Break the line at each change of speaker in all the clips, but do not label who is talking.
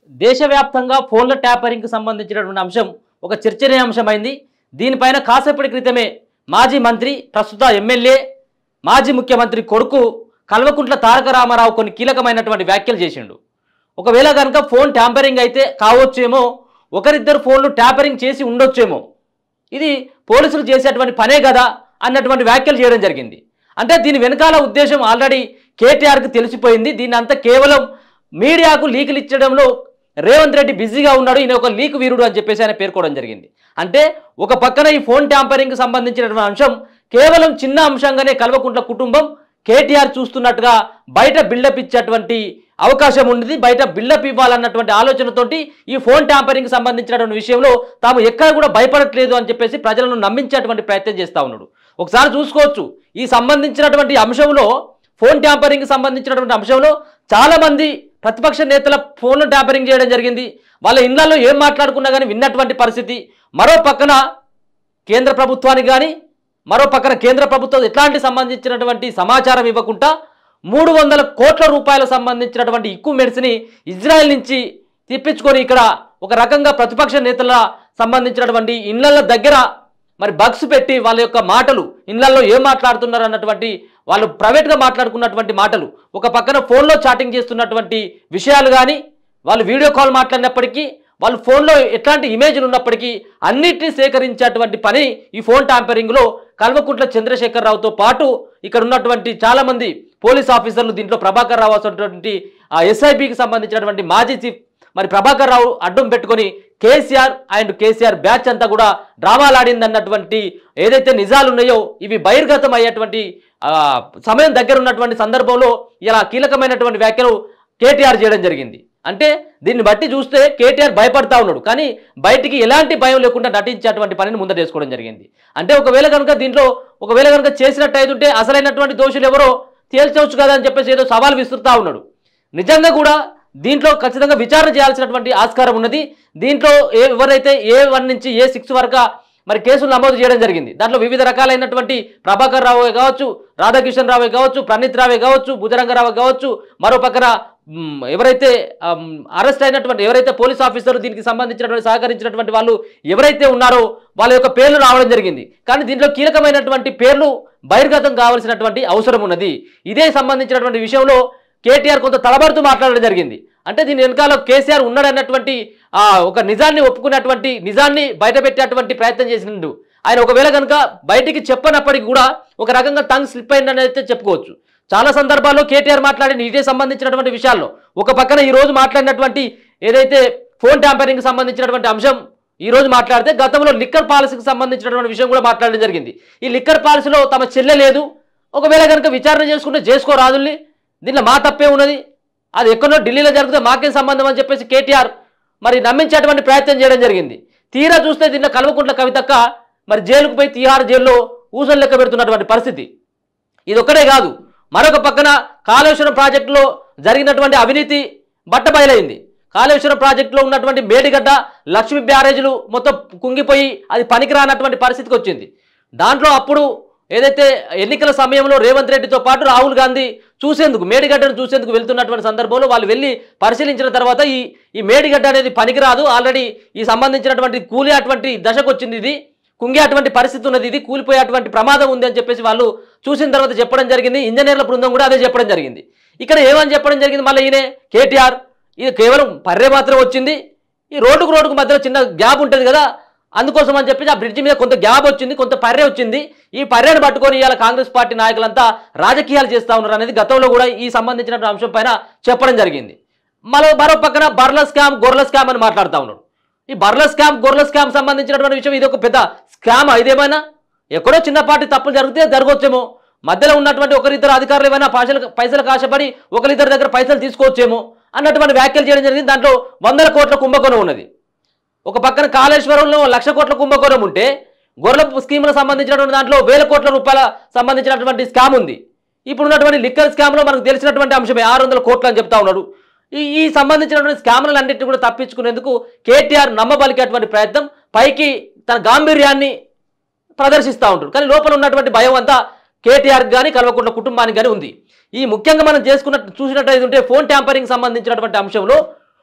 దేశవ్యాప్తంగా ఫోన్ల ట్యాపరింగ్కి సంబంధించినటువంటి అంశం ఒక చర్చనీయాంశమైంది దీనిపైన కాసేపటి క్రితమే మాజీ మంత్రి ప్రస్తుత ఎమ్మెల్యే మాజీ ముఖ్యమంత్రి కొడుకు కల్వకుంట్ల తారక రామారావు కొన్ని కీలకమైనటువంటి వ్యాఖ్యలు చేసిండు ఒకవేళ కనుక ఫోన్ ట్యాంపరింగ్ అయితే కావచ్చేమో ఒకరిద్దరు ఫోన్లు ట్యాంపరింగ్ చేసి ఉండొచ్చేమో ఇది పోలీసులు చేసేటువంటి పనే కదా అన్నటువంటి వ్యాఖ్యలు చేయడం జరిగింది అంటే దీని వెనకాల ఉద్దేశం ఆల్రెడీ కేటీఆర్కి తెలిసిపోయింది దీన్ని అంతా కేవలం మీడియాకు లీకులు ఇచ్చడంలో రేవంత్ రెడ్డి బిజీగా ఉన్నాడు ఈయన ఒక లీక్ వీరుడు అని చెప్పేసి ఆయన పేర్కోవడం జరిగింది అంటే ఒక పక్కన ఈ ఫోన్ ట్యాంపరింగ్కి సంబంధించినటువంటి అంశం కేవలం చిన్న అంశంగానే కల్వకుంట్ల కుటుంబం కేటీఆర్ చూస్తున్నట్టుగా బయట బిల్డప్ ఇచ్చేటువంటి అవకాశం ఉంది బయట బిల్డప్ ఇవ్వాలన్నటువంటి ఆలోచనతోటి ఈ ఫోన్ ట్యాంపరింగ్ సంబంధించినటువంటి విషయంలో తాము ఎక్కడ కూడా భయపడట్లేదు అని చెప్పేసి ప్రజలను నమ్మించేటువంటి ప్రయత్నం చేస్తూ ఉన్నాడు ఒకసారి చూసుకోవచ్చు ఈ సంబంధించినటువంటి అంశంలో ఫోన్ ట్యాంపరింగ్ సంబంధించినటువంటి అంశంలో చాలా మంది ప్రతిపక్ష నేతల ఫోన్లు ట్యాంపరింగ్ చేయడం జరిగింది వాళ్ళ ఇళ్లలో ఏం మాట్లాడుకున్నా కానీ విన్నటువంటి పరిస్థితి మరో పక్కన కేంద్ర ప్రభుత్వానికి కానీ మరో పక్కన కేంద్ర ప్రభుత్వం ఎట్లాంటి సంబంధించినటువంటి సమాచారం ఇవ్వకుండా మూడు వందల కోట్ల రూపాయలకు సంబంధించినటువంటి ఇక్విప్మెంట్స్ని ఇజ్రాయెల్ నుంచి తెప్పించుకొని ఇక్కడ ఒక రకంగా ప్రతిపక్ష నేతల సంబంధించినటువంటి ఇళ్ల దగ్గర మరి బగ్స్ పెట్టి వాళ్ళ యొక్క మాటలు ఇళ్లలో ఏం మాట్లాడుతున్నారు అన్నటువంటి వాళ్ళు ప్రైవేట్గా మాట్లాడుకున్నటువంటి మాటలు ఒక పక్కన ఫోన్లో చాటింగ్ చేస్తున్నటువంటి విషయాలు కానీ వాళ్ళు వీడియో కాల్ మాట్లాడినప్పటికీ వాళ్ళు ఫోన్లో ఎట్లాంటి ఇమేజ్లు ఉన్నప్పటికీ అన్నిటినీ సేకరించేటువంటి పని ఈ ఫోన్ ట్యాంపరింగ్లో కల్వకుంట్ల చంద్రశేఖరరావుతో పాటు ఇక్కడ ఉన్నటువంటి చాలామంది పోలీస్ ఆఫీసర్లు దీంట్లో ప్రభాకర్ రావు అటువంటి ఆ ఎస్ఐబికి సంబంధించినటువంటి మాజీ చీఫ్ మరి ప్రభాకర్ రావు అడ్డం పెట్టుకొని కేసీఆర్ అండ్ కేసీఆర్ బ్యాచ్ అంతా కూడా డ్రామాలు ఆడిందన్నటువంటి ఏదైతే నిజాలు ఉన్నాయో ఇవి బహిర్గతం అయ్యేటువంటి ఆ, సమయం దగ్గర ఉన్నటువంటి సందర్భంలో ఇలా కీలకమైనటువంటి వ్యాఖ్యలు కేటీఆర్ చేయడం జరిగింది అంటే దీన్ని బట్టి చూస్తే కేటీఆర్ భయపడతా ఉన్నాడు కానీ బయటికి ఎలాంటి భయం లేకుండా నటించేటువంటి పనిని ముందట చేసుకోవడం జరిగింది అంటే ఒకవేళ కనుక దీంట్లో ఒకవేళ కనుక చేసినట్టు అయితే అసలైనటువంటి దోషులు ఎవరో తేల్చవచ్చు కదా అని చెప్పేసి ఏదో సవాల్ విసురుతా ఉన్నాడు నిజంగా కూడా దీంట్లో ఖచ్చితంగా విచారణ చేయాల్సినటువంటి ఆస్కారం ఉన్నది దీంట్లో ఏ ఎవరైతే ఏ వన్ నుంచి ఏ సిక్స్ వరకు మరి కేసులు నమోదు చేయడం జరిగింది దాంట్లో వివిధ రకాలైనటువంటి ప్రభాకర్ రావు కావచ్చు రాధాకిషన్ రావు కావచ్చు ప్రణీత్ రావే కావచ్చు భుజరంగరావు కావచ్చు మరో పక్కన మ్, ఎవరైతే అరెస్ట్ అయినటువంటి ఎవరైతే పోలీస్ ఆఫీసర్లు దీనికి సంబంధించినటువంటి సహకరించినటువంటి వాళ్ళు ఎవరైతే ఉన్నారో వాళ్ళ యొక్క పేర్లు రావడం జరిగింది కానీ దీంట్లో కీలకమైనటువంటి పేర్లు బహిర్గతం కావాల్సినటువంటి అవసరం ఉన్నది ఇదే సంబంధించినటువంటి విషయంలో కేటీఆర్ కొంత తలబడుతూ మాట్లాడడం జరిగింది అంటే దీని వెనకాల కేసీఆర్ ఉన్నాడన్నటువంటి ఆ, ఒక నిజాన్ని ఒప్పుకున్నటువంటి నిజాన్ని బయటపెట్టేటువంటి ప్రయత్నం చేసినందు ఆయన ఒకవేళ కనుక బయటికి చెప్పనప్పటికీ కూడా ఒక రకంగా టంగ్ స్లిప్ అయిందని అయితే చెప్పుకోవచ్చు చాలా సందర్భాల్లో కేటీఆర్ మాట్లాడిన ఇదే సంబంధించినటువంటి విషయాల్లో ఒక పక్కన ఈ రోజు మాట్లాడినటువంటి ఏదైతే ఫోన్ ట్యాంపరింగ్ సంబంధించినటువంటి అంశం ఈ రోజు మాట్లాడితే గతంలో లిక్కర్ పాలసీకి సంబంధించినటువంటి విషయం కూడా మాట్లాడడం జరిగింది ఈ లిక్కర్ పాలసీలో తమ చెల్లె లేదు ఒకవేళ కనుక విచారణ చేసుకుంటే చేసుకోరాదుల్ని దీంట్లో మా తప్పే ఉన్నది అది ఎక్కడో ఢిల్లీలో జరిగితే మాకేం సంబంధం అని చెప్పేసి కేటీఆర్ మరి నమ్మించేటువంటి ప్రయత్నం చేయడం జరిగింది తీరా చూస్తే దీంట్లో కల్వకుంట్ల కవితక్క మరి జైలుకు పోయి తీహార్ జైల్లో ఊసలు లెక్క పెడుతున్నటువంటి పరిస్థితి ఇది ఒక్కడే కాదు మరొక పక్కన కాళేశ్వరం ప్రాజెక్టులో జరిగినటువంటి అవినీతి బట్టబయలైంది కాళేశ్వరం ప్రాజెక్టులో ఉన్నటువంటి మేడిగడ్డ లక్ష్మీ బ్యారేజీలు మొత్తం కుంగిపోయి అది పనికిరానటువంటి పరిస్థితికి వచ్చింది దాంట్లో అప్పుడు ఏదైతే ఎన్నికల సమయంలో రేవంత్ రెడ్డితో పాటు రాహుల్ గాంధీ చూసేందుకు మేడిగడ్డను చూసేందుకు వెళ్తున్నటువంటి సందర్భంలో వాళ్ళు వెళ్ళి పరిశీలించిన తర్వాత ఈ ఈ మేడిగడ్డ అనేది పనికిరాదు ఆల్రెడీ ఈ సంబంధించినటువంటి కూలి అటువంటి దశకు వచ్చింది ఇది కుంగేటువంటి పరిస్థితి ఉన్నది ఇది కూలిపోయేటువంటి ప్రమాదం ఉంది అని చెప్పేసి వాళ్ళు చూసిన తర్వాత చెప్పడం జరిగింది ఇంజనీర్ల బృందం కూడా అదే చెప్పడం జరిగింది ఇక్కడ ఏమని చెప్పడం జరిగింది మళ్ళీ ఈయనే కేటీఆర్ ఇది కేవలం పర్రే మాత్రం వచ్చింది ఈ రోడ్డుకు రోడ్డుకు మధ్యలో చిన్న గ్యాప్ ఉంటుంది కదా అందుకోసం అని చెప్పి ఆ బ్రిడ్జి మీద కొంత గ్యాప్ వచ్చింది కొంత పర్రె వచ్చింది ఈ పర్రెను పట్టుకొని ఇవాళ కాంగ్రెస్ పార్టీ నాయకులంతా రాజకీయాలు చేస్తా ఉన్నారు అనేది గతంలో కూడా ఈ సంబంధించిన అంశం పైన చెప్పడం జరిగింది మరో మరో పక్కన బర్ల స్కామ్ గొర్రెల స్కామ్ అని మాట్లాడుతూ ఉన్నాడు ఈ బర్ల స్కామ్ గొర్రెల స్కామ్ సంబంధించినటువంటి విషయం ఇది ఒక పెద్ద స్కామ్ ఇదేమైనా ఎక్కడో చిన్నపాటి తప్పులు జరిగితే జరగవచ్చేమో మధ్యలో ఉన్నటువంటి ఒకరిద్దరు అధికారులు ఏమైనా పైసలు పైసలకు ఆశపడి ఒకరిద్దరి దగ్గర పైసలు తీసుకోవచ్చేమో అన్నటువంటి వ్యాఖ్యలు చేయడం జరిగింది దాంట్లో వందల కోట్ల కుంభకోణం ఉన్నది ఒక పక్కన కాళేశ్వరంలో లక్ష కోట్ల కుంభకోణం ఉంటే గొర్రెల స్కీములకు సంబంధించినటువంటి దాంట్లో వేల కోట్ల రూపాయల సంబంధించినటువంటి స్కామ్ ఉంది ఇప్పుడు ఉన్నటువంటి లిక్కర్ స్కామ్లో మనకు తెలిసినటువంటి అంశమే ఆరు వందల కోట్లు అని చెప్తా ఉన్నాడు ఈ ఈ సంబంధించినటువంటి స్కామ్లన్నింటినీ కూడా తప్పించుకునేందుకు కేటీఆర్ నమ్మబలికేటువంటి ప్రయత్నం పైకి తన గాంభీర్యాన్ని ప్రదర్శిస్తూ ఉంటారు కానీ లోపల ఉన్నటువంటి భయం అంతా కేటీఆర్ కానీ కల్వకుంట్ల కుటుంబానికి కానీ ఉంది ఈ ముఖ్యంగా మనం చేసుకున్న చూసినట్టయితే ఉంటే ఫోన్ ట్యాంపరింగ్ సంబంధించినటువంటి అంశంలో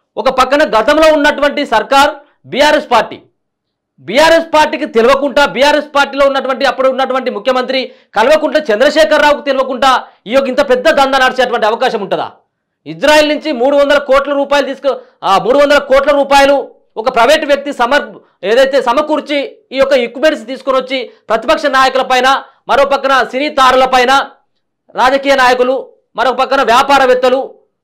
ఒక పక్కన గతంలో ఉన్నటువంటి సర్కార్ బీఆర్ఎస్ పార్టీ బీఆర్ఎస్ పార్టీకి తెలియకుండా బీఆర్ఎస్ పార్టీలో ఉన్నటువంటి అప్పుడు ఉన్నటువంటి ముఖ్యమంత్రి కల్వకుంట్ల చంద్రశేఖరరావుకు తెలియకుండా ఈ యొక్క ఇంత పెద్ద దందా నడిచేటువంటి అవకాశం ఉంటుందా ఇజ్రాయెల్ నుంచి మూడు వందల కోట్ల రూపాయలు తీసుకు ఆ మూడు వందల కోట్ల రూపాయలు ఒక ప్రైవేట్ వ్యక్తి సమర్ ఏదైతే సమకూర్చి ఈ యొక్క ఎక్విప్మెంట్స్ తీసుకొని వచ్చి ప్రతిపక్ష నాయకుల పైన మరో పక్కన సినీ తారుల పైన రాజకీయ నాయకులు మరో పక్కన వ్యాపారవేత్తలు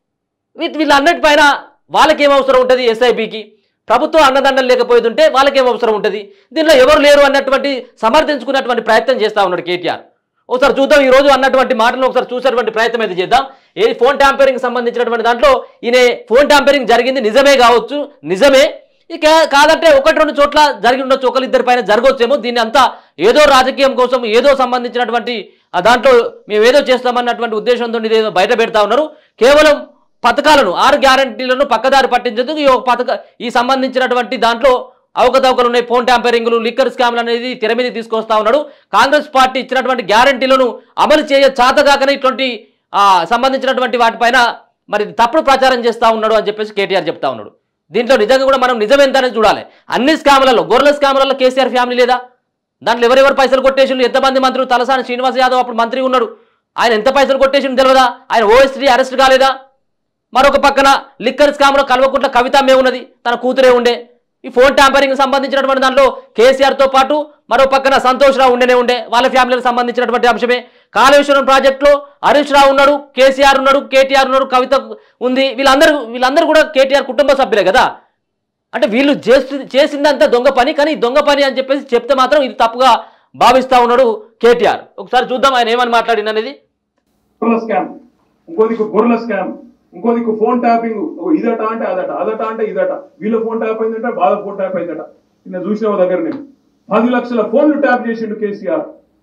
వీటి వీళ్ళన్నిటిపైన వాళ్ళకేం అవసరం ఉంటుంది ఎస్ఐబికి ప్రభుత్వం అన్నదండలు లేకపోతుంటే వాళ్ళకేం అవసరం ఉంటుంది దీనిలో ఎవరు లేరు అన్నటువంటి సమర్థించుకున్నటువంటి ప్రయత్నం చేస్తా ఉన్నాడు కేటీఆర్ ఒకసారి చూద్దాం ఈ రోజు అన్నటువంటి మాటలను ఒకసారి చూసేటువంటి ప్రయత్నం అయితే చేద్దాం ఏది ఫోన్ ట్యాంపరింగ్ సంబంధించినటువంటి దాంట్లో ఈయన ఫోన్ ట్యాంపరింగ్ జరిగింది నిజమే కావచ్చు నిజమే ఇక కాదంటే ఒకటి రెండు చోట్ల జరిగి ఉండొచ్చు ఒకరిద్దరి పైన జరగవచ్చేమో దీన్ని అంతా ఏదో రాజకీయం కోసం ఏదో సంబంధించినటువంటి ఆ దాంట్లో మేము ఏదో చేస్తామన్నటువంటి ఉద్దేశంతో ఇదేదో బయట పెడతా ఉన్నారు కేవలం పథకాలను ఆరు గ్యారంటీలను పక్కదారి పట్టించేందుకు ఈ ఒక పథక ఈ సంబంధించినటువంటి దాంట్లో అవకతవకలు ఉన్నాయి ఫోన్ ట్యాంపరింగ్లు లిక్కర్ స్కామ్లు అనేది తెర మీద తీసుకొస్తా ఉన్నాడు కాంగ్రెస్ పార్టీ ఇచ్చినటువంటి గ్యారంటీలను అమలు చేయ చాతగాకనే ఇటువంటి ఆ, సంబంధించినటువంటి వాటిపైన మరి తప్పుడు ప్రచారం చేస్తా ఉన్నాడు అని చెప్పేసి కేటీఆర్ చెప్తా ఉన్నాడు దీంట్లో నిజంగా కూడా మనం నిజమేంతనే చూడాలి అన్ని స్కాములలో గొర్రెల స్కాములలో కేసీఆర్ ఫ్యామిలీ లేదా దాంట్లో ఎవరెవరు పైసలు కొట్టేసిండు ఎంతమంది మంత్రులు తలసాని శ్రీనివాస్ యాదవ్ అప్పుడు మంత్రి ఉన్నాడు ఆయన ఎంత పైసలు కొట్టేసిండు తెలియదా ఆయన ఓఎస్టీ అరెస్ట్ కాలేదా మరొక పక్కన లిక్కర్ స్కామ్లో కల్వకుంట్ల కవిత మే ఉన్నది తన కూతురే ఉండే ఈ ఫోన్ ట్యాంపరింగ్ సంబంధించినటువంటి దాంట్లో కేసీఆర్తో పాటు మరో పక్కన సంతోష్ రావు ఉండేనే ఉండే వాళ్ళ ఫ్యామిలీకి సంబంధించినటువంటి అంశమే కాళేశ్వరం ప్రాజెక్టులో హరీష్ రావు ఉన్నాడు కేసీఆర్ ఉన్నాడు కేటీఆర్ ఉన్నాడు కవిత ఉంది వీళ్ళందరూ వీళ్ళందరూ కూడా కేటీఆర్ కుటుంబ సభ్యులే కదా అంటే వీళ్ళు చేస్తు చేసిందంతా దొంగ పని కానీ ఈ దొంగ పని అని చెప్పేసి చెప్తే మాత్రం ఇది తప్పుగా భావిస్తా ఉన్నాడు కేటీఆర్ ఒకసారి చూద్దాం ఆయన ఏమని మాట్లాడింది అనేది
గొర్రెల స్కామ్ ఇంకో దిక్కు గొర్రెల స్కామ్ ఇంకో దిక్కు ఫోన్ ట్యాపింగ్ ఓ ఇదట అంటే అదట అదట అంటే ఇదట వీళ్ళ ఫోన్ ట్యాప్ అయిందట వాళ్ళ ఫోన్ ట్యాప్ అయిందట నిన్న చూసిన ఓ దగ్గర నేను పది లక్షల ఫోన్లు ట్యాప్ చేసిండు కేసీఆర్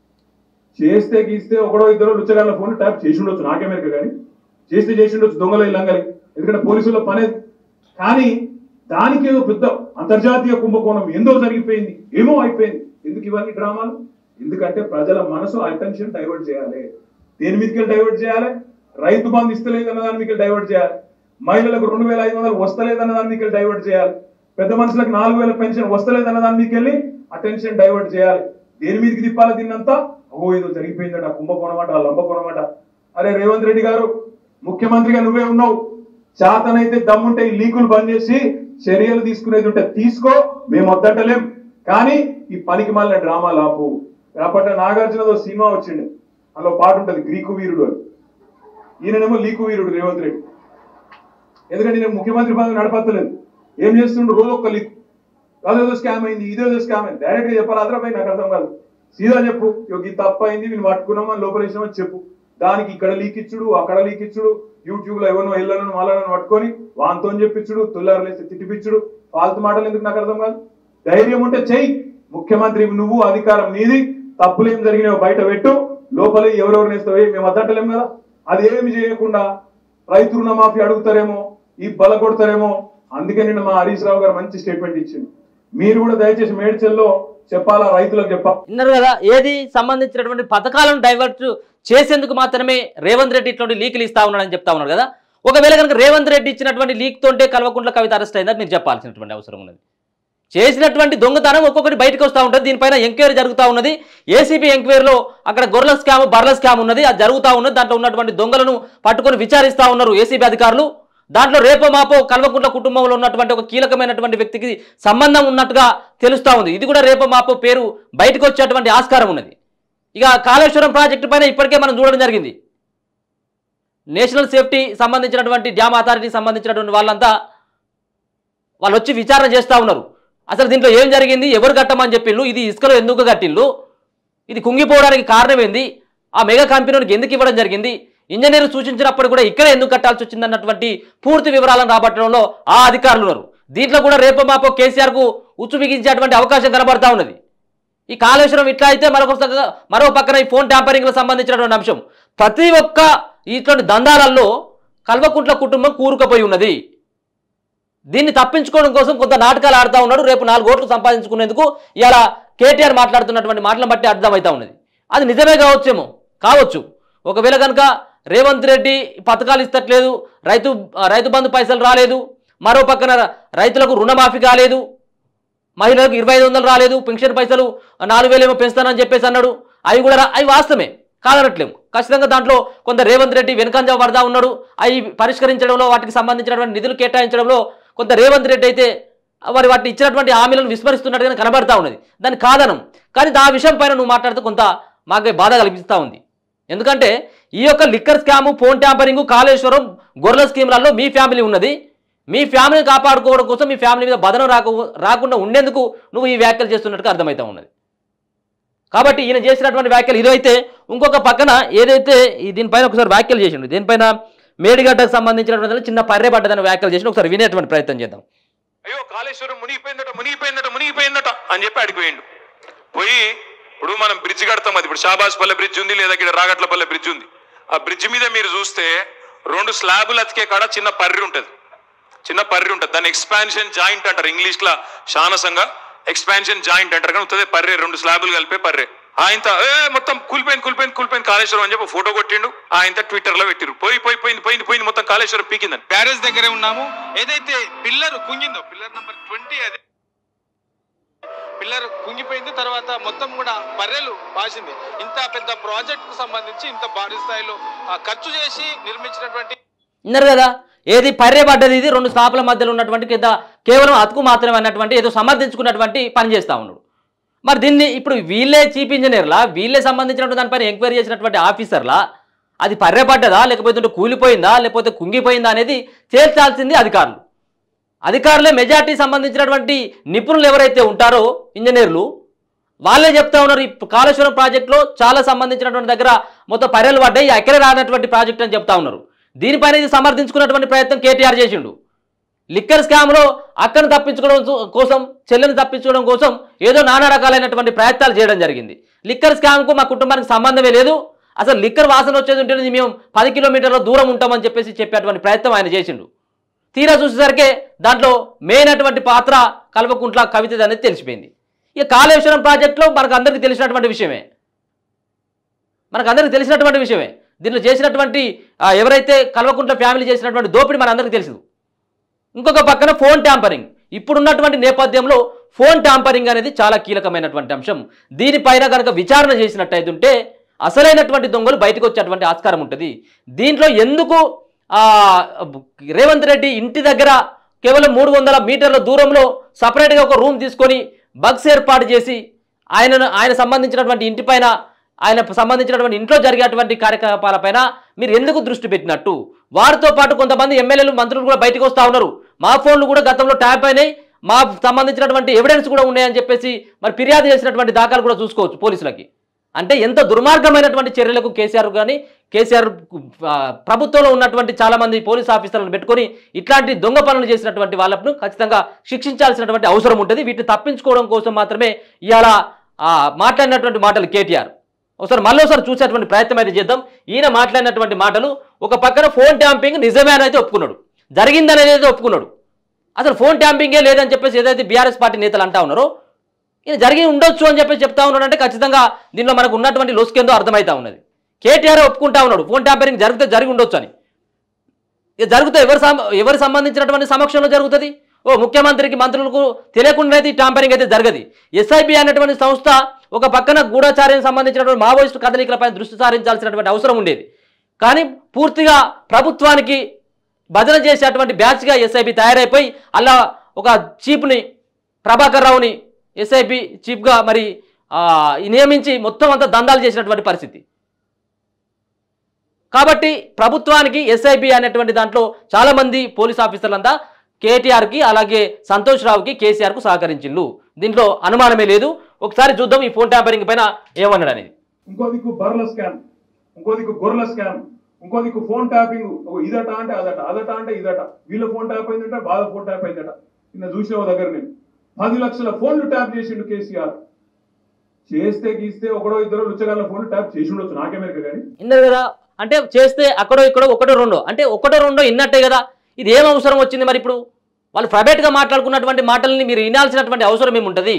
చేస్తే గీస్తే ఒకడో ఇద్దరు లుచ్చగాళ్ళ ఫోన్ ట్యాప్ చేసి ఉండొచ్చు నాకేమేరక కానీ చేస్తే చేసి ఉండొచ్చు దొంగలు ఇల్లంగలి ఎందుకంటే పోలీసుల పనే కానీ దానికి ఏదో పెద్ద అంతర్జాతీయ కుంభకోణం ఏందో జరిగిపోయింది ఏమో అయిపోయింది ఎందుకు ఇవన్నీ డ్రామాలు ఎందుకంటే ప్రజల మనసు అటెన్షన్ డైవర్ట్ చేయాలి దేని మీదకి డైవర్ట్ చేయాలి రైతు బంధు ఇస్తలేదు అన్న దాని మీకు డైవర్ట్ చేయాలి మహిళలకు రెండు వేల ఐదు వందలు వస్తలేదన్న దాని మీకు డైవర్ట్ చేయాలి పెద్ద మనుషులకు నాలుగు వేల పెన్షన్ వస్తలేదన్న దాని మీకు వెళ్ళి అటెన్షన్ డైవర్ట్ చేయాలి దేని మీదకి తిప్పాలి దీన్నంతా ఓ ఏదో జరిగిపోయిందట కుంభకోణమాట లంబకోణమాట అరే రేవంత్ రెడ్డి గారు ముఖ్యమంత్రిగా నువ్వే ఉన్నావు చేతనైతే దమ్ముంటే ఈ లీకులు బంద్ చేసి చర్యలు తీసుకునేది ఉంటే తీసుకో మేము వద్దటలేం కానీ ఈ పనికి మళ్ళీ డ్రామా లాపు రేపటి నాగార్జునదో సినిమా వచ్చిండు అందులో పాట ఉంటది గ్రీకు వీరుడు అని ఈయననేమో లీకు వీరుడు రేవంత్ రెడ్డి ఎందుకంటే నేను ముఖ్యమంత్రి పదవి నడపత్తలేదు ఏం చేస్తుండు రోజు ఒక్క లీక్ అదేదో స్కామ్ అయింది ఇదేదో స్కామ్ అయింది డైరెక్ట్ గా చెప్పాలి అదరపై నాకు అర్థం కాదు సీదా చెప్పు ఇగో ఇది తప్పు అయింది వీళ్ళు పట్టుకున్నామని లోపల వేసినామని చెప్పు దానికి ఇక్కడ లీక్ ఇచ్చుడు అక్కడ లీక్ ఇచ్చుడు యూట్యూబ్ లో ఎవరినో ఇళ్ళను వాళ్ళను పట్టుకొని వాంతో చెప్పించుడు తుల్లారులేసి తిట్టిపిచ్చుడు ఫాల్తు మాటలు ఎందుకు నాకు అర్థం కాదు ధైర్యం ఉంటే చెయ్యి ముఖ్యమంత్రి నువ్వు అధికారం నీది తప్పులు ఏం జరిగినాయో బయట పెట్టు లోపల ఎవరెవరు నేస్తావే మేము అద్దట్టలేం కదా అది ఏమి చేయకుండా రైతు రుణమాఫీ అడుగుతారేమో ఈ బల కొడతారేమో అందుకే నిన్న మా హరీష్ రావు గారు మంచి స్టేట్మెంట్ ఇచ్చింది మీరు కూడా దయచేసి మేడ్చల్లో చెప్పాలా రైతులకు చెప్పాలి
విన్నారు కదా ఏది సంబంధించినటువంటి పథకాలను డైవర్ట్ చేసేందుకు మాత్రమే రేవంత్ రెడ్డి ఇటువంటి లీకులు ఇస్తా ఉన్నాడని చెప్తా ఉన్నాడు కదా ఒకవేళ కనుక రేవంత్ రెడ్డి ఇచ్చినటువంటి లీక్ తోటే కల్వకుంట్ల కవిత అరెస్ట్ అయిందని మీరు చెప్పాల్సినటువంటి అవసరం ఉన్నది చేసినటువంటి దొంగతనం ఒక్కొక్కటి బయటకు వస్తూ ఉంటుంది దీనిపైన ఎంక్వైరీ జరుగుతూ ఉన్నది ఏసీబీ ఎంక్వైరీలో అక్కడ గొర్రెల స్కామ్ బర్రెల స్కామ్ ఉన్నది అది జరుగుతూ ఉన్నది దాంట్లో ఉన్నటువంటి దొంగలను పట్టుకొని విచారిస్తూ ఉన్నారు ఏసీబీ అధికారులు దాంట్లో రేపో మాపో కల్వకుంట్ల కుటుంబంలో ఉన్నటువంటి ఒక కీలకమైనటువంటి వ్యక్తికి సంబంధం ఉన్నట్టుగా తెలుస్తూ ఉంది ఇది కూడా రేపో మాపో పేరు బయటకు వచ్చేటువంటి ఆస్కారం ఉన్నది ఇక కాళేశ్వరం ప్రాజెక్టు పైన ఇప్పటికే మనం చూడడం జరిగింది నేషనల్ సేఫ్టీ సంబంధించినటువంటి డ్యామ్ అథారిటీకి సంబంధించినటువంటి వాళ్ళంతా వాళ్ళు వచ్చి విచారణ చేస్తూ ఉన్నారు అసలు దీంట్లో ఏం జరిగింది ఎవరు కట్టమని చెప్పిండ్రు ఇది ఇసుకలో ఎందుకు కట్టిండ్రు ఇది కుంగిపోవడానికి కారణం ఏంది ఆ మెగా కంపెనీకి ఎందుకు ఇవ్వడం జరిగింది ఇంజనీర్ సూచించినప్పుడు కూడా ఇక్కడ ఎందుకు కట్టాల్సి వచ్చింది అన్నటువంటి పూర్తి వివరాలను రాబట్టడంలో ఆ అధికారులు ఉన్నారు దీంట్లో కూడా రేపో మాపో కేసీఆర్కు ఉచ్చు బిగించేటువంటి అవకాశం కనబడతా ఉన్నది ఈ కాళేశ్వరం ఇట్లా అయితే మరొక సగ- మరో పక్కన ఈ ఫోన్ ట్యాంపరింగ్లకు సంబంధించినటువంటి అంశం ప్రతి ఒక్క ఇటువంటి దందాలలో కల్వకుంట్ల కుటుంబం కూరుకుపోయి ఉన్నది దీన్ని తప్పించుకోవడం కోసం కొంత నాటకాలు ఆడుతూ ఉన్నాడు రేపు నాలుగు ఓట్లు సంపాదించుకునేందుకు ఇలా కేటీఆర్ మాట్లాడుతున్నటువంటి మాటలను బట్టి అర్థమవుతా ఉన్నది అది నిజమే కావచ్చేమో కావచ్చు ఒకవేళ కనుక రేవంత్ రెడ్డి పథకాలు ఇస్తట్లేదు రైతు రైతు బంధు పైసలు రాలేదు మరో పక్కన రైతులకు రుణమాఫీ కాలేదు మహిళలకు ఇరవై ఐదు వందలు రాలేదు పెన్షన్ పైసలు నాలుగు వేలు ఏమో పెంచుతానని చెప్పేసి అన్నాడు అవి కూడా రా- అవి వాస్తవమే కాదనట్లేము ఖచ్చితంగా దాంట్లో కొంత రేవంత్ రెడ్డి వెనుకంజ పడతా ఉన్నాడు అవి పరిష్కరించడంలో వాటికి సంబంధించినటువంటి నిధులు కేటాయించడంలో కొంత రేవంత్ రెడ్డి అయితే మరి వాటిని ఇచ్చినటువంటి హామీలను విస్మరిస్తున్నట్టుగా కనబడతా ఉన్నది దాని కాదనం కానీ ఆ విషయం పైన నువ్వు మాట్లాడితే కొంత మాకు బాధ కలిగిస్తూ ఉంది ఎందుకంటే ఈ యొక్క liquor scam phone tampering Kaleshwaram గొర్రెల స్కీమ్లలో మీ ఫ్యామిలీ ఉన్నది మీ ఫ్యామిలీని కాపాడుకోవడం కోసం మీ ఫ్యామిలీ మీద బదనం రాకు రాకుండా ఉండేందుకు నువ్వు ఈ వ్యాఖ్యలు చేస్తున్నట్టుగా అర్థమవుతా ఉన్నది కాబట్టి ఈయన చేసినటువంటి వ్యాఖ్యలు ఇదైతే ఇంకొక పక్కన ఏదైతే ఈ దీనిపైన ఒకసారి వ్యాఖ్యలు చేసిండు దీనిపైన మేడిగడ్డకు సంబంధించినటువంటి చిన్న పర్రె పడ్డదని వ్యాఖ్యలు చేసి ఒకసారి వినేటువంటి ప్రయత్నం చేద్దాం
అయ్యో కాళేశ్వరం మునిగిపోయిందట మునిగిపోయిందట మునిగిపోయిందట అని చెప్పి అడిగిపోయిండు పోయి ఇప్పుడు మనం బ్రిడ్జ్ కడతాం అది ఇప్పుడు షాబాజ్పల్లె బ్రిడ్జ్ ఉంది లేదా ఇక్కడ రాగట్లపల్లె బ్రిడ్జ్ ఉంది ఆ బ్రిడ్జ్ మీద మీరు చూస్తే రెండు స్లాబులు అతికే కాడ చిన్న పర్రి ఉంటుంది చిన్న పర్రి ఉంటుంది దాన్ని ఎక్స్పాన్షన్ జాయింట్ అంటారు ఇంగ్లీష్ లా శానసంగా ఎక్స్పాన్షన్ జాయింట్ అంటారు కానీ ఉత్తదే పర్రే రెండు స్లాబులు కలిపే పర్రే ఆయన ఏ మొత్తం కూలిపోయింది కూలిపోయింది కూలిపోయింది కాళేశ్వరం అని చెప్పి ఫోటో కొట్టిండు ఆయన ట్విట్టర్ లో పెట్టిరు పోయి పోయి పోయింది పోయింది పోయింది మొత్తం కాళేశ్వరం పీకిందని
బ్యారేజ్ దగ్గరే ఉన్నాము ఏదైతే పిల్లర్ కుంగిందో పిల్లర్ నంబర్ ట్వంటీ అది పిల్లర్ కుంగిపోయింది తర్వాత మొత్తం కూడా బర్రెలు పాసింది ఇంత పెద్ద ప్రాజెక్ట్ కు సంబంధించి ఇంత భారీ స్థాయిలో ఆ, ఖర్చు చేసి నిర్మించినటువంటి
విన్నారు కదా ఏది పర్రె పడ్డది ఇది రెండు స్టాపుల మధ్యలో ఉన్నటువంటి కింద కేవలం అతుకు మాత్రమే అన్నటువంటి ఏదో సమర్థించుకున్నటువంటి పని చేస్తూ ఉన్నాడు మరి దీన్ని ఇప్పుడు వీళ్ళే చీఫ్ ఇంజనీర్లా వీళ్ళే సంబంధించినటువంటి దానిపైన ఎంక్వైరీ చేసినటువంటి ఆఫీసర్లా అది పర్రె పడ్డదా లేకపోతే కూలిపోయిందా లేకపోతే కుంగిపోయిందా అనేది తేల్చాల్సింది అధికారులు అధికారులే మెజార్టీ సంబంధించినటువంటి నిపుణులు ఎవరైతే ఉంటారో ఇంజనీర్లు వాళ్ళే చెప్తా ఉన్నారు ఈ కాళేశ్వరం ప్రాజెక్టులో చాలా సంబంధించినటువంటి దగ్గర మొత్తం పర్యలు పడ్డాయి ఎక్కడ రానటువంటి ప్రాజెక్ట్ అని చెప్తా ఉన్నారు దీనిపైన ఇది సమర్థించుకున్నటువంటి ప్రయత్నం కేటీఆర్ చేసిండు లిక్కర్ స్కామ్లో అక్కను తప్పించుకోవడం చూ- కోసం చెల్లెని తప్పించుకోవడం కోసం ఏదో నానా రకాలైనటువంటి ప్రయత్నాలు చేయడం జరిగింది లిక్కర్ స్కామ్కు మా కుటుంబానికి సంబంధమే లేదు అసలు లిక్కర్ వాసన వచ్చేది ఉంటేనే మేము పది కిలోమీటర్ల దూరం ఉంటామని చెప్పేసి చెప్పేటువంటి ప్రయత్నం ఆయన చేసిండు తీరా చూసేసరికి దాంట్లో మెయిన్ అటువంటి పాత్ర కల్వకుంట్ల కవిత అనేది తెలిసిపోయింది ఇక కాళేశ్వరం ప్రాజెక్టులో మనకు అందరికీ తెలిసినటువంటి విషయమే మనకు అందరికీ తెలిసినటువంటి విషయమే దీంట్లో చేసినటువంటి ఆ, ఎవరైతే కల్వకుంట్ల ఫ్యామిలీ చేసినటువంటి దోపిడీ మన అందరికీ తెలుసు ఇంకొక పక్కన ఫోన్ ట్యాంపరింగ్ ఇప్పుడున్నటువంటి నేపథ్యంలో ఫోన్ ట్యాంపరింగ్ అనేది చాలా కీలకమైనటువంటి అంశం దీనిపైన కనుక విచారణ చేసినట్టయితుంటే అసలైనటువంటి దొంగలు బయటకు వచ్చేటువంటి ఆస్కారం ఉంటుంది దీంట్లో ఎందుకు ఆ, రేవంత్ రెడ్డి ఇంటి దగ్గర కేవలం మూడు వందల మీటర్ల దూరంలో సపరేట్గా ఒక రూమ్ తీసుకొని బగ్స్ ఏర్పాటు చేసి ఆయనను ఆయన సంబంధించినటువంటి ఇంటిపైన ఆయన సంబంధించినటువంటి ఇంట్లో జరిగేటువంటి కార్యకలాపాలపైన మీరు ఎందుకు దృష్టి పెట్టినట్టు వారితో పాటు కొంతమంది ఎమ్మెల్యేలు మంత్రులు కూడా బయటకు వస్తూ ఉన్నారు మా ఫోన్లు కూడా గతంలో ట్యాప్ అయినాయి మా సంబంధించినటువంటి ఎవిడెన్స్ కూడా ఉన్నాయని చెప్పేసి మరి ఫిర్యాదు చేసినటువంటి దాఖలు కూడా చూసుకోవచ్చు పోలీసులకి అంటే ఎంత దుర్మార్గమైనటువంటి చర్యలకు కేసీఆర్ కానీ కేసీఆర్ ఆ, ప్రభుత్వంలో ఉన్నటువంటి చాలా మంది పోలీస్ ఆఫీసర్లను పెట్టుకొని ఇట్లాంటి దొంగ పనులు చేసినటువంటి వాళ్ళను ఖచ్చితంగా శిక్షించాల్సినటువంటి అవసరం ఉంటుంది వీటిని తప్పించుకోవడం కోసం మాత్రమే ఇవాళ ఆ, మాట్లాడినటువంటి మాటలు కేటీఆర్ ఒకసారి మళ్ళీ ఒకసారి చూసేటువంటి ప్రయత్నం అయితే చేద్దాం ఈయన మాట్లాడినటువంటి మాటలు ఒక పక్కన ఫోన్ ట్యాంపింగ్ నిజమే అని అయితే ఒప్పుకున్నాడు జరిగిందనేది అయితే ఒప్పుకున్నాడు అసలు ఫోన్ ట్యాంపింగే లేదని చెప్పేసి ఏదైతే బీఆర్ఎస్ పార్టీ నేతలు అంటా ఉన్నారో ఇది జరిగి ఉండొచ్చు అని చెప్పి చెప్తా ఉన్నాడు అంటే ఖచ్చితంగా దీనిలో మనకు ఉన్నటువంటి లొసుకేందో అర్థమవుతా ఉన్నది కేటీఆర్ ఒప్పుకుంటా ఉన్నాడు ఫోన్ ట్యాంపరింగ్ జరిగితే జరిగి ఉండొచ్చు అని ఇది జరిగితే ఎవరు సం- ఎవరు సంబంధించినటువంటి సమక్షంలో జరుగుతుంది ఓ ముఖ్యమంత్రికి మంత్రులకు తెలియకుండా అయితే ఈ ట్యాంపరింగ్ అయితే జరగదు ఎస్ఐబి అనేటువంటి సంస్థ ఒక పక్కన గూఢచార్యం సంబంధించినటువంటి మావోయిస్టు కదలికలపై దృష్టి సారించాల్సినటువంటి అవసరం ఉండేది కానీ పూర్తిగా ప్రభుత్వానికి భజన చేసేటువంటి బ్యాచ్గా ఎస్ఐబి తయారైపోయి అలా ఒక చీఫ్ని ప్రభాకర్ రావుని ఎస్ఐపి చీఫ్గా మరి ఆ, నియమించి మొత్తం అంతా దందాలు చేసినటువంటి పరిస్థితి కాబట్టి ప్రభుత్వానికి ఎస్ఐబి అనేటువంటి దాంట్లో చాలా మంది పోలీస్ ఆఫీసర్లంతా కేటీఆర్కి అలాగే సంతోష్ రావుకి కేసీఆర్కు సహకరించిండ్రు దీంట్లో అనుమానమే లేదు ఒకసారి చూద్దాం ఈ ఫోన్ ట్యాంపరింగ్ పైన ఏమన్నాడు అనేది
ఇంకో దిక్కు బర్రెల స్కామ్ ఇంకో దిక్కు గొర్రెల స్కామ్ ఇంకో దిక్కు ఫోన్ ట్యాపింగ్ ఒక ఇదట అంటే అదట అదట అంటే ఇదట వీళ్ళ ఫోన్ ట్యాప్ అయిందట వాళ్ళ ఫోన్ ట్యాప్ అయిందట నిన్న చూసిన ఓ దగ్గర నేను పది లక్షల ఫోన్లు ట్యాప్ చేసిండు కేసీఆర్ చేస్తే గీస్తే ఒకడో ఇద్దరు లుచ్చగాళ్ళ ఫోన్లు ట్యాప్ చేసి ఉండొచ్చు నాకేమేరక కానీ
ఇన్నది కదా అంటే చేస్తే అక్కడో ఇక్కడో ఒకటో రెండో అంటే ఒకటో రెండో ఇన్నట్టే కదా ఇది ఏం అవసరం వచ్చింది మరి ఇప్పుడు వాళ్ళు ప్రైవేట్గా మాట్లాడుకున్నటువంటి మాటల్ని మీరు వినాల్సినటువంటి అవసరం ఏముంటుంది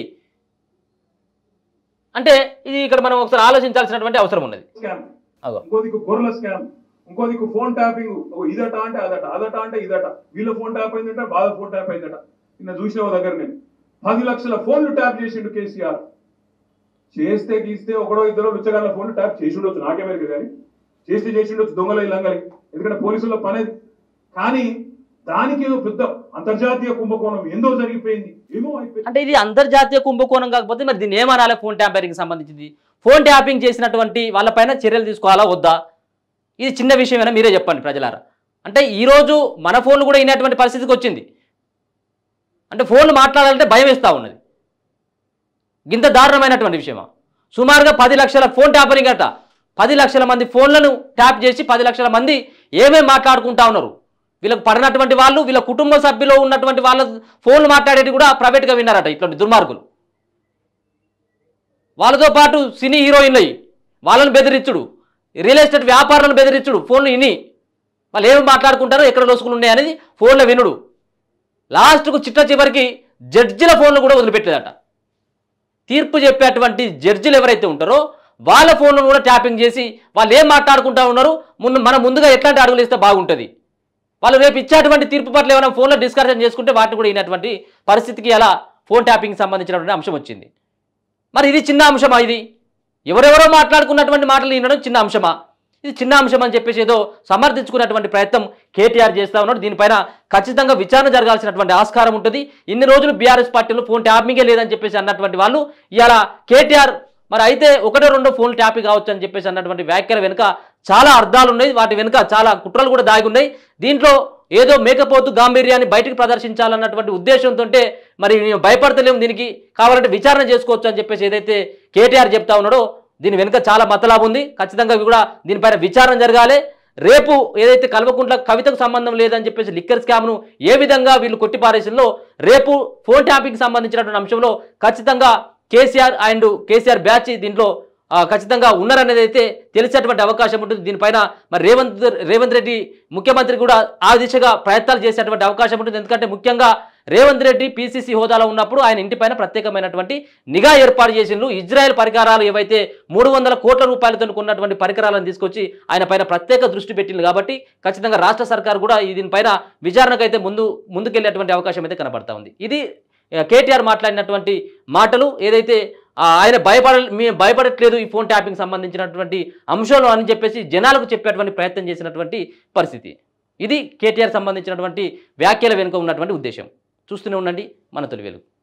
అంటే ఇది ఇక్కడ మనం ఒకసారి ఆలోచించాల్సినటువంటి అవసరం ఉన్నది
స్కామ్
అగో
ఇంకో దిక్కు గొర్రెల స్కామ్ ఇంకో దిక్కు ఫోన్ ట్యాపింగ్ ఓ ఇదట అంటే అదట అదట అంటే ఇదట వీళ్ళ ఫోన్ ట్యాప్ అయిందంటే వాళ్ళ ఫోన్ ట్యాప్ అయిందట నిన్న చూసిన ఓ దగ్గర నేను పది లక్షల ఫోన్లు ట్యాప్ చేసిండు కేసీఆర్ చేస్తే గీస్తే ఒకడో ఇద్దరు లుచ్చగాళ్ళ ఫోన్లు ట్యాప్ చేసి ఉండొచ్చు నాకే మెరుగు కానీ చేస్తే చేసి ఉండొచ్చు దొంగల లంగలి ఎందుకంటే పోలీసుల్లో పని అది. కానీ దానికి ఏదో పెద్ద అంతర్జాతీయ కుంభకోణం ఏందో జరిగిపోయింది ఏమో అయిపోయింది
అంటే ఇది అంతర్జాతీయ కుంభకోణం కాకపోతే మరి దీన్ని ఏమనాలి ఫోన్ ట్యాంపరింగ్ సంబంధించింది ఫోన్ ట్యాపింగ్ చేసినటువంటి వాళ్ళపైన చర్యలు తీసుకోవాలా వద్దా ఇది చిన్న విషయమైనా మీరే చెప్పండి ప్రజలారా అంటే ఈరోజు మన ఫోన్లు కూడా అయినటువంటి పరిస్థితికి వచ్చింది అంటే ఫోన్లు మాట్లాడాలంటే భయం వేస్తూ ఉన్నది ఇంత దారుణమైనటువంటి విషయమా సుమారుగా పది లక్షల ఫోన్ ట్యాపరింగ్ అట పది లక్షల మంది ఫోన్లను ట్యాప్ చేసి పది లక్షల మంది ఏమేమి మాట్లాడుకుంటా ఉన్నారు వీళ్ళకు పడినటువంటి వాళ్ళు వీళ్ళ కుటుంబ సభ్యులు ఉన్నటువంటి వాళ్ళ ఫోన్లు మాట్లాడేది కూడా ప్రైవేట్గా విన్నారట ఇట్లాంటి దుర్మార్గులు వాళ్ళతో పాటు సినీ హీరోయిన్లయి వాళ్ళని బెదిరించుడు రియల్ ఎస్టేట్ వ్యాపారులను బెదిరించుడు ఫోన్లు ఇని వాళ్ళు ఏమి మాట్లాడుకుంటారో ఎక్కడ లోసుకులు ఉన్నాయి అనేది ఫోన్లో వినుడు లాస్ట్కు చిట్ట చివరికి జడ్జిల ఫోన్లు కూడా వదిలిపెట్టేదట తీర్పు చెప్పేటువంటి జడ్జిలు ఎవరైతే ఉంటారో వాళ్ళ ఫోన్లను కూడా ట్యాపింగ్ చేసి వాళ్ళు ఏం మాట్లాడుకుంటా ఉన్నారు ముందు మనం ముందుగా ఎట్లాంటి అడుగులు ఇస్తే బాగుంటుంది వాళ్ళు రేపు ఇచ్చేటువంటి తీర్పు పట్ల ఏమైనా ఫోన్లో డిస్కషన్ చేసుకుంటే వాటిని కూడా అయినటువంటి పరిస్థితికి అలా ఫోన్ ట్యాపింగ్ సంబంధించినటువంటి అంశం వచ్చింది మరి ఇది చిన్న అంశమా ఇది ఎవరెవరో మాట్లాడుకున్నటువంటి మాటలు వినడం చిన్న అంశమా ఇది చిన్న అంశం అని చెప్పేసి ఏదో సమర్థించుకున్నటువంటి ప్రయత్నం కేటీఆర్ చేస్తా ఉన్నాడు దీనిపైన ఖచ్చితంగా విచారణ జరగాల్సినటువంటి ఆస్కారం ఉంటుంది ఇన్ని రోజులు బీఆర్ఎస్ పార్టీలో ఫోన్ ట్యాపింగే లేదని చెప్పేసి అన్నటువంటి వాళ్ళు ఇవాళ కేటీఆర్ మరి అయితే ఒకటో రెండో ఫోన్ ట్యాపింగ్ కావచ్చు అని చెప్పేసి అన్నటువంటి వ్యాఖ్యల వెనుక చాలా అర్థాలు ఉన్నాయి వాటి వెనుక చాలా కుట్రలు కూడా దాగి ఉన్నాయి దీంట్లో ఏదో మేకపోతు గాంభీర్యాన్ని బయటకు ప్రదర్శించాలన్నటువంటి ఉద్దేశంతో మరి మేము భయపడతలేము దీనికి కావాలంటే విచారణ చేసుకోవచ్చు అని చెప్పేసి ఏదైతే కేటీఆర్ చెప్తా ఉన్నాడో దీని వెనుక చాలా మతలాభం ఉంది ఖచ్చితంగా కూడా దీనిపైన విచారణ జరగాలి రేపు ఏదైతే కల్వకుంట్ల కవితకు సంబంధం లేదని చెప్పేసి లిక్కర్ స్కామ్ను ఏ విధంగా వీళ్ళు కొట్టిపారేసిందో రేపు ఫోన్ ట్యాపింగ్ సంబంధించినటువంటి అంశంలో ఖచ్చితంగా కేసీఆర్ అండ్ కేసీఆర్ బ్యాచ్ దీంట్లో ఆ, ఖచ్చితంగా ఉన్నారనేది అయితే తెలిసేటువంటి అవకాశం ఉంటుంది దీనిపైన మరి రేవంత్ రేవంత్ రెడ్డి ముఖ్యమంత్రి కూడా ఆ దిశగా ప్రయత్నాలు చేసేటువంటి అవకాశం ఉంటుంది ఎందుకంటే ముఖ్యంగా రేవంత్ రెడ్డి పీసీసీ హోదాలో ఉన్నప్పుడు ఆయన ఇంటిపైన ప్రత్యేకమైనటువంటి నిఘా ఏర్పాటు చేసిండ్రు ఇజ్రాయెల్ పరికరాలు ఏవైతే మూడు వందల కోట్ల రూపాయలతో కొన్నటువంటి పరికరాలను తీసుకొచ్చి ఆయన పైన ప్రత్యేక దృష్టి పెట్టింది కాబట్టి ఖచ్చితంగా రాష్ట్ర సర్కార్ కూడా ఈ దీనిపైన విచారణకైతే ముందు ముందుకెళ్లేటువంటి అవకాశం అయితే కనబడతా ఉంది ఇది ఆ, కేటీఆర్ మాట్లాడినటువంటి మాటలు ఏదైతే ఆ, ఆయన భయపడ మీ భయపడట్లేదు ఈ ఫోన్ ట్యాపింగ్ సంబంధించినటువంటి అంశాలు అని చెప్పేసి జనాలకు చెప్పేటువంటి ప్రయత్నం చేసినటువంటి పరిస్థితి ఇది కేటీఆర్ సంబంధించినటువంటి వ్యాఖ్యల వెనుక ఉన్నటువంటి ఉద్దేశం చూస్తూనే ఉండండి మన తొలి వెలుగు